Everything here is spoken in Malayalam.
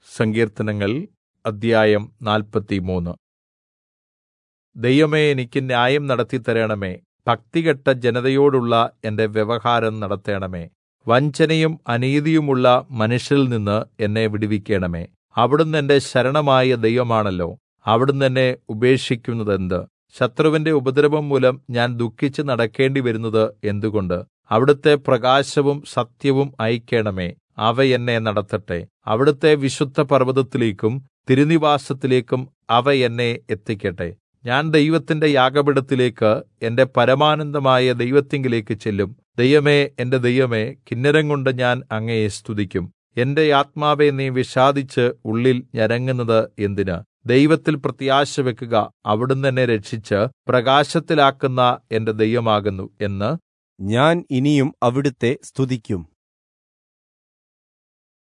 സങ്കീർത്തനങ്ങൾ അദ്ധ്യായം നാൽപ്പത്തിമൂന്ന് ദൈവമേ എനിക്ക് ന്യായം നടത്തിത്തരണമേ ഭക്തികെട്ട ജനതയോടുള്ള എന്റെ വ്യവഹാരം നടത്തേണമേ വഞ്ചനയും അനീതിയുമുള്ള മനുഷ്യരിൽ നിന്ന് എന്നെ വിടുവിക്കണമേ അവിടുന്ന് എന്റെ ശരണമായ ദൈവമാണല്ലോ അവിടുന്ന് എന്നെ ഉപേക്ഷിക്കുന്നതെന്ത് ശത്രുവിന്റെ ഉപദ്രവം മൂലം ഞാൻ ദുഃഖിച്ച് നടക്കേണ്ടി വരുന്നത് എന്തുകൊണ്ട് അവിടുത്തെ പ്രകാശവും സത്യവും അയക്കണമേ അവ എന്നെ നടത്തട്ടെ അവിടുത്തെ വിശുദ്ധ പർവ്വതത്തിലേക്കും തിരുനിവാസത്തിലേക്കും അവ എന്നെ എത്തിക്കട്ടെ ഞാൻ ദൈവത്തിന്റെ യാഗപീഠത്തിലേക്ക് എന്റെ പരമാനന്ദമായ ദൈവത്തിങ്കലേക്ക് ചെല്ലും ദൈവമേ എന്റെ ദൈവമേ കിന്നരം കൊണ്ട് ഞാൻ അങ്ങയെ സ്തുതിക്കും എന്റെ ആത്മാവെ നീ വിഷാദിച്ച് ഉള്ളിൽ ഞരങ്ങുന്നത് എന്തിന് ദൈവത്തിൽ പ്രത്യാശ വെക്കുക അവിടുന്ന് എന്നെ രക്ഷിച്ച് പ്രകാശത്തിലാക്കുന്ന എന്റെ ദൈവമാകുന്നു എന്ന് ഞാൻ ഇനിയും അവിടുത്തെ സ്തുതിക്കും